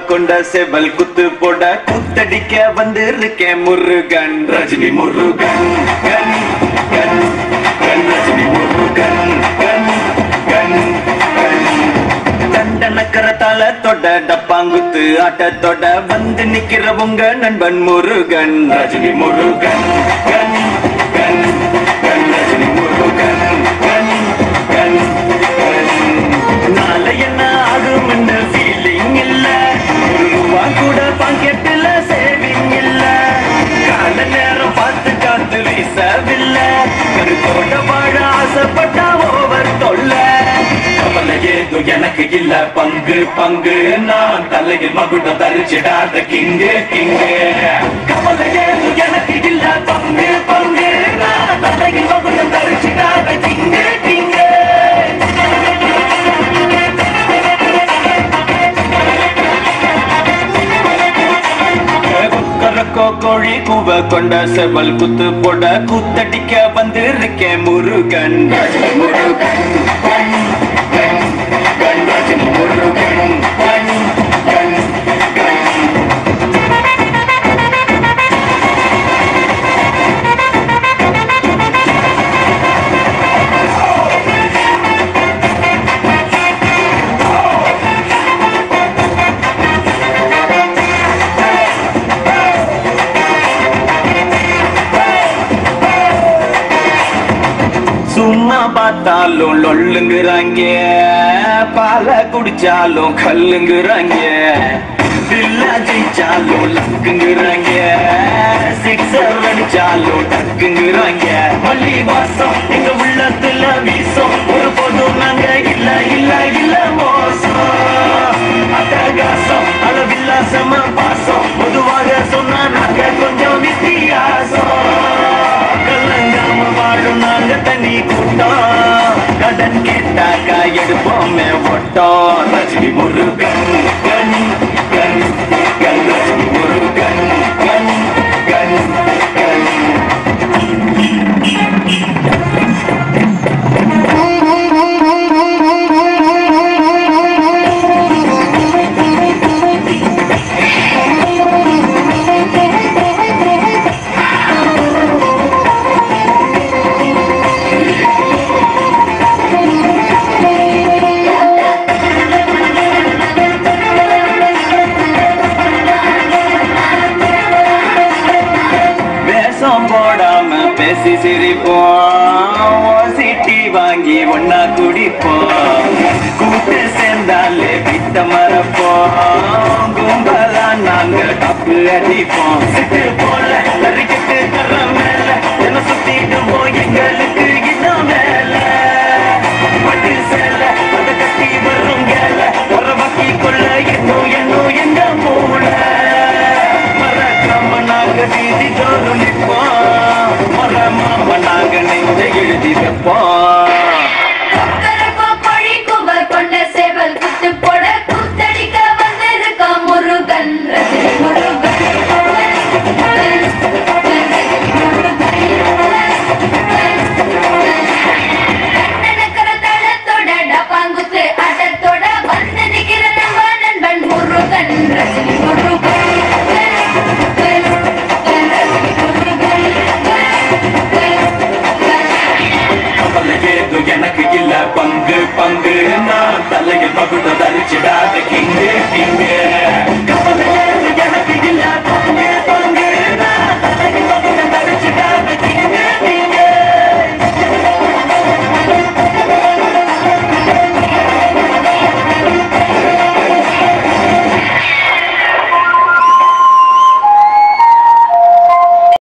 கொண்ட செவல் குத்து போட குத்தடிக்க வந்திருக்கேன் முருகன் ரஜினி முருகன் கன் கன் கன் ரஜினி முருகன் கன் கன் கன் தண்டனக்கரத்தால தொட டப்பாங்குத்து ஆட்டத்தொட வந்து நிக்கிற உங்க நண்பன் முருகன் ரஜினி முருகன் கன் கன் கன் ரஜினி முருகன் கன் கன் கன் நாளை என்ன ஆகும்னு ஃபீலிங் இல்ல ஒரு ரூபா கூட பாக்கெட்டுல சேவிங் இல்ல கால நேரம் பார்த்து காத்து வீசவில்லை கருத்தோட வாழ ஆசைப்பட்டா ஓவர் தொல்லை கவலை ஏதோ எனக்கு இல்ல பங்கு பங்கு நான் தலையில் மகுடம் தரிச்சிடாத கிங்கு கிங்கு கவலை ஏதோ எனக்கு இல்ல பங்கு பங்கு நான் தலையில் மகுடம் தரிச்சிடாத கிங்கு கிங்கு கொக்கரக்கோ கோழி கூவ கொண்ட செவல் குத்து போட குத்தடிக்க வந்திருக்கேன் முருகன் ரஜினி முருகன் கண், கண், கண், ரஜினி முருகன் கண், கண், கண். சும்மா பார்த்தாலும் லொல்லுங்கிறாங்க பால குடிச்சாலும் கல்லுங்கிறாங்க தில்லா ஜெயிச்சாலும் லக்குங்கிறாங்க சிக்ஸர் அடிச்சாலும் டக்குங்கிறாங்க மல்லி வாசம் எங்க உள்ளத்துல வீசம் ஒரு போதும் நாங்க இல்ல இல்ல இல்ல மோசம் அட்டகாசம் அளவில்லாசமா பாசம் பொதுவாக சொன்னா நாங்க கொஞ்சம் வித்தியாசம் கலங்காம வாழும் நாங்க தனி கூட்டம் கடன் கேட்டாக்கா எடுப்போமே ஒட்டம் ரஜினி முருகன் கண் கண் கண் ரஜினி முருகன் கண் கண் கண் வேஷம் போடாம பேசி சிரிப்போம் சிட்டி வாங்கி ஒன்னா குடிப்போம் கூட்டு சேர்ந்தாலே வித்த மறப்போம் கும்பலா நாங்க தப்பு அடிப்போம் சிட்டு போல தறிக்கிட்டு தர